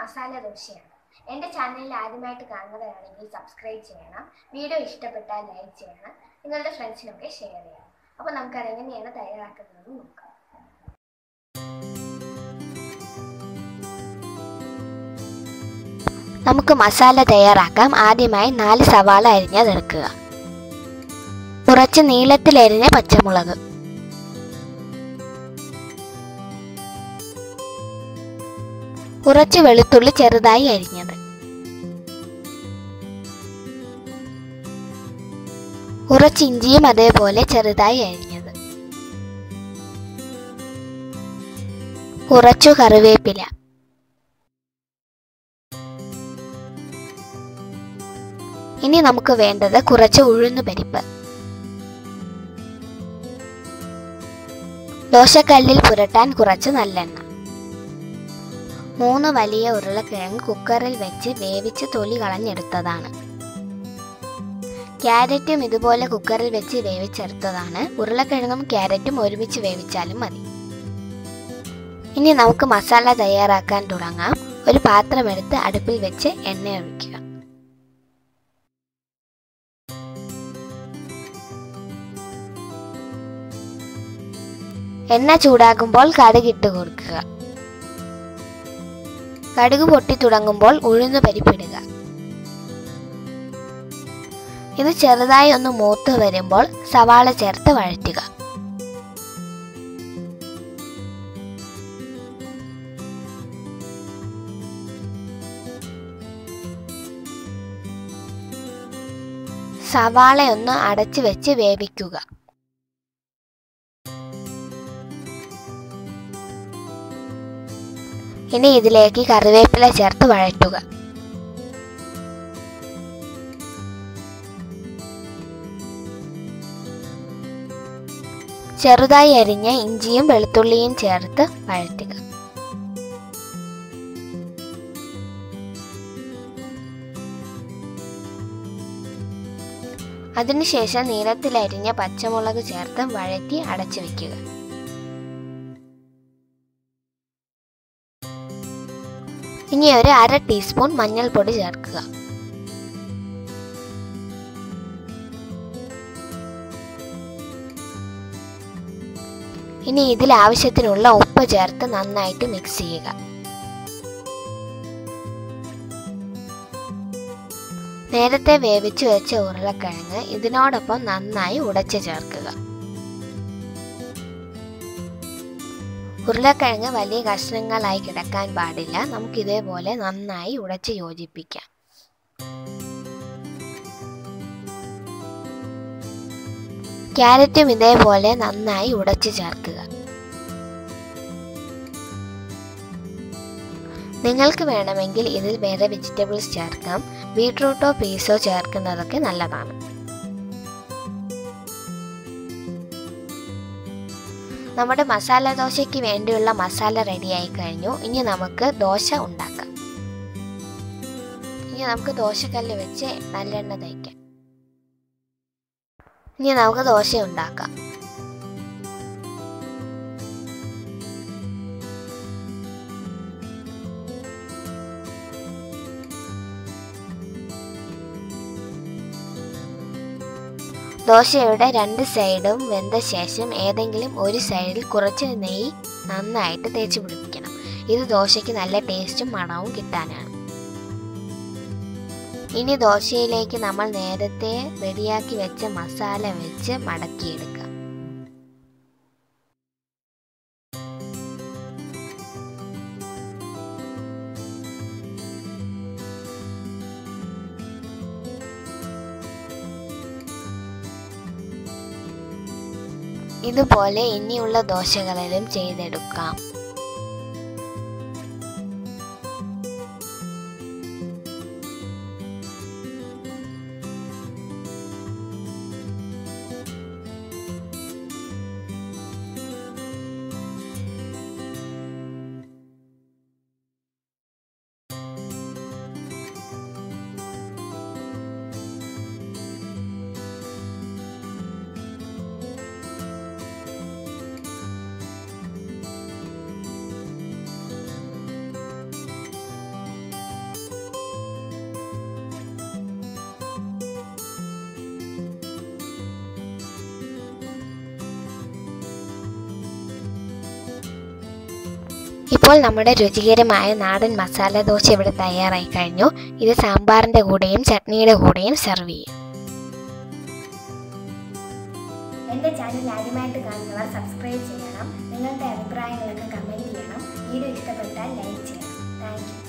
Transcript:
മസാല ദോശയാണ് എൻ്റെ ചാനലിൽ ആദ്യമായിട്ട് കാണുന്നവരാണെങ്കിൽ സബ്സ്ക്രൈബ് ചെയ്യണം വീഡിയോ ഇഷ്ടപ്പെട്ടാൽ ലൈക്ക് ചെയ്യണം നിങ്ങളുടെ ഫ്രണ്ട്സിനൊക്കെ ഷെയർ ചെയ്യണം അപ്പോൾ നമുക്കത് എങ്ങനെയാണ് തയ്യാറാക്കുന്നത് നോക്കാം നമുക്ക് മസാല തയ്യാറാക്കാം ആദ്യമായി നാല് സവാള അരിഞ്ഞതെടുക്കുക കുറച്ച് നീളത്തിലരിഞ്ഞ പച്ചമുളക് കുറച്ച് വെളുത്തുള്ളി ചെറുതായി അരിഞ്ഞത് കുറച്ച് ഇഞ്ചിയും അതേപോലെ ചെറുതായി അരിഞ്ഞത് കുറച്ചു കറിവേപ്പില ഇനി നമുക്ക് വേണ്ടത് കുറച്ച് ഉഴുന്നു പരിപ്പ് ദോശക്കല്ലിൽ പുരട്ടാൻ കുറച്ച് നല്ലെണ്ണ മൂന്ന് വലിയ ഉരുളക്കിഴങ്ങ് കുക്കറിൽ വെച്ച് വേവിച്ച് തൊലി കളഞ്ഞെടുത്തതാണ് ക്യാരറ്റും ഇതുപോലെ കുക്കറിൽ വെച്ച് വേവിച്ചെടുത്തതാണ് ഉരുളക്കിഴങ്ങും ക്യാരറ്റും ഒരുമിച്ച് വേവിച്ചാലും മതി ഇനി നമുക്ക് മസാല തയ്യാറാക്കാൻ തുടങ്ങാം ഒരു പാത്രമെടുത്ത് അടുപ്പിൽ വെച്ച് എണ്ണ ഒഴിക്കുക എണ്ണ ചൂടാകുമ്പോൾ കടുക് ഇട്ട് കൊടുക്കുക കടുക് പൊട്ടി തുടങ്ങുമ്പോൾ ഉഴുന്നു പരിപ്പിടുക ഇത് ചെറുതായി ഒന്ന് മൂത്ത് വരുമ്പോൾ സവാള ചേർത്ത് വഴറ്റുക സവാള ഒന്ന് അടച്ചു വെച്ച് വേവിക്കുക ഇനി ഇതിലേക്ക് കറിവേപ്പില ചേർത്ത് വഴറ്റുക ചെറുതായി അരിഞ്ഞ ഇഞ്ചിയും വെളുത്തുള്ളിയും ചേർത്ത് വഴറ്റുക അതിനുശേഷം നീളത്തിലരിഞ്ഞ പച്ചമുളക് ചേർത്ത് വഴറ്റി അടച്ചു വെക്കുക ഇനി ഒരു അര ടീസ്പൂൺ മഞ്ഞൾപ്പൊടി ചേർക്കുക ഇനി ഇതിൽ ആവശ്യത്തിനുള്ള ഉപ്പ് ചേർത്ത് നന്നായിട്ട് മിക്സ് ചെയ്യുക നേരത്തെ വേവിച്ചു വെച്ച ഉരുളക്കിഴങ്ങ് ഇതിനോടൊപ്പം നന്നായി ഉടച്ചു ചേർക്കുക ഉരുളക്കിഴങ്ങ് വലിയ കഷ്ണങ്ങളായി കിടക്കാൻ പാടില്ല നമുക്ക് ഇതേപോലെ നന്നായി ഉടച്ച് യോജിപ്പിക്കാം ക്യാരറ്റും ഇതേപോലെ നന്നായി ഉടച്ചു ചേർക്കുക നിങ്ങൾക്ക് വേണമെങ്കിൽ ഇതിൽ വേറെ വെജിറ്റബിൾസ് ചേർക്കാം ബീട്രൂട്ടോ പീസോ ചേർക്കുന്നതൊക്കെ നല്ലതാണ് നമ്മുടെ മസാല ദോശയ്ക്ക് വേണ്ടിയുള്ള മസാല റെഡിയായി കഴിഞ്ഞു ഇനി നമുക്ക് ദോശ ഉണ്ടാക്കാം ഇനി നമുക്ക് ദോശക്കല്ല് വെച്ച് നല്ലെണ്ണ തയ്ക്കാം ഇനി നമുക്ക് ദോശ ഉണ്ടാക്കാം ദോശയുടെ രണ്ട് സൈഡും വെന്ത ശേഷം ഏതെങ്കിലും ഒരു സൈഡിൽ കുറച്ച് നെയ്യ് നന്നായിട്ട് തേച്ച് പിടിപ്പിക്കണം ഇത് ദോശയ്ക്ക് നല്ല ടേസ്റ്റും മണവും കിട്ടാനാണ് ഇനി ദോശയിലേക്ക് നമ്മൾ നേരത്തെ റെഡിയാക്കി വെച്ച മസാല വെച്ച് മടക്കിയെടുക്കാം ഇതുപോലെ ഇനിയുള്ള ദോശകളിലും ചെയ്തെടുക്കാം ഇപ്പോൾ നമ്മുടെ രുചികരമായ നാടൻ മസാല ദോശ ഇവിടെ തയ്യാറായി കഴിഞ്ഞു ഇത് സാമ്പാറിൻ്റെ കൂടെയും ചട്നിയുടെ കൂടെയും സെർവ് ചെയ്യും എൻ്റെ ചാനൽ ആദ്യമായിട്ട് കാണുന്നവർ സബ്സ്ക്രൈബ് ചെയ്യണം നിങ്ങളുടെ അഭിപ്രായങ്ങളൊക്കെ കമൻറ്റ് ചെയ്യണം വീഡിയോ ഇഷ്ടപ്പെട്ടാൽ ലൈക്ക് ചെയ്യണം താങ്ക് യു